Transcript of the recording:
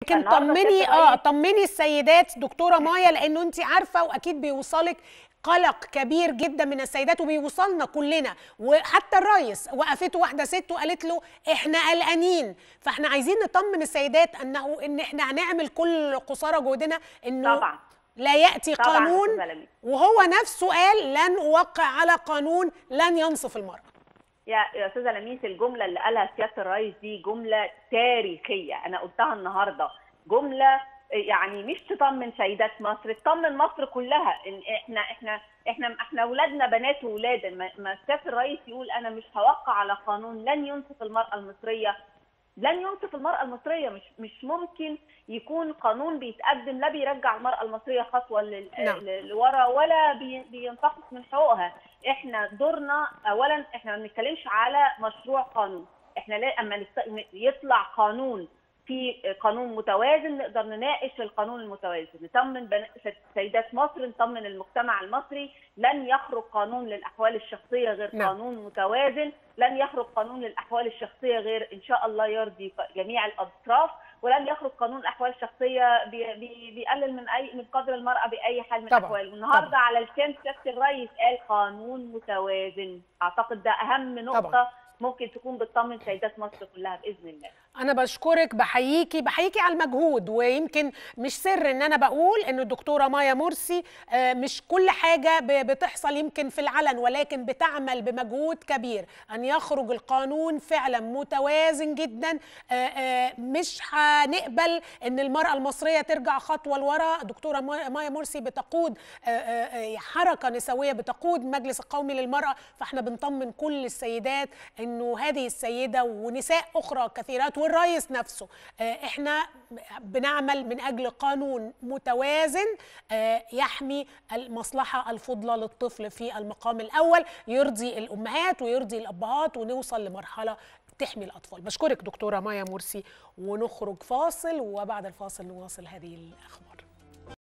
لكن فالنهاردة طمني سيادة اه الرئيس- طمني السيدات دكتوره مايا لانه انت عارفه واكيد بيوصلك قلق كبير جدا من السيدات وبيوصلنا كلنا وحتى الرئيس وقفته واحده ست وقالت له احنا قلقانين فاحنا عايزين نطمن السيدات انه ان احنا هنعمل كل قصارى جهدنا انه طبعا لا ياتي طبعا قانون أستاذة لميس. وهو نفسه قال لن اوقع على قانون لن ينصف المراه يا يا استاذه لميس الجمله اللي قالها سياده الرئيس دي جمله تاريخيه انا قلتها النهارده جمله يعني مش تطمن سيدات مصر تطمن مصر كلها ان احنا احنا احنا احنا اولادنا بنات واولاد ما ما سياده الرئيس يقول انا مش هوقع على قانون لن ينصف المراه المصريه لن ينصف المرأة المصرية مش مش ممكن يكون قانون بيتقدم لا بيرجع المرأة المصرية خطوة لل- نعم. ل- لورا ولا بي- بينتقص من حقوقها احنا دورنا اولا احنا ما بنتكلمش على مشروع قانون احنا لا اما نست- يطلع قانون في قانون متوازن نقدر نناقش القانون المتوازن نطمن بن- سيدات مصر نطمن المجتمع المصري لن يخرج قانون للاحوال الشخصيه غير نعم. قانون متوازن لن يخرج قانون للاحوال الشخصيه غير ان شاء الله يرضي جميع الاطراف ولن يخرج قانون الاحوال الشخصيه بي بي بيقلل من اي من قدر المراه باي حال من طبعاً. الاحوال والنهارده طبعاً. على لسان سياده الرئيس قال قانون متوازن اعتقد ده اهم نقطه طبعاً. ممكن تكون بتطمن سيدات مصر كلها باذن الله انا بشكرك بحييكي بحييكي على المجهود ويمكن مش سر ان انا بقول ان الدكتوره مايا مرسي آه، مش كل حاجه ب- بتحصل يمكن في العلن ولكن بتعمل بمجهود كبير ان يخرج القانون فعلا متوازن جدا آه، آه، مش هنقبل ان المراه المصريه ترجع خطوه لورا دكتوره مايا مايا مرسي بتقود آه، آه، آه، حركه نسويه بتقود مجلس القومي للمراه فاحنا بنطمن كل السيدات انه هذه السيده ونساء اخرى كثيرات والرئيس نفسه آه، احنا بنعمل من اجل قانون متوازن آه، يحمي المصلحه الفضلى للطفل في المقام الاول يرضي الامهات ويرضي الابهات ونوصل لمرحله تحمي الاطفال بشكرك دكتوره مايا مرسي ونخرج فاصل وبعد الفاصل نواصل هذه الاخبار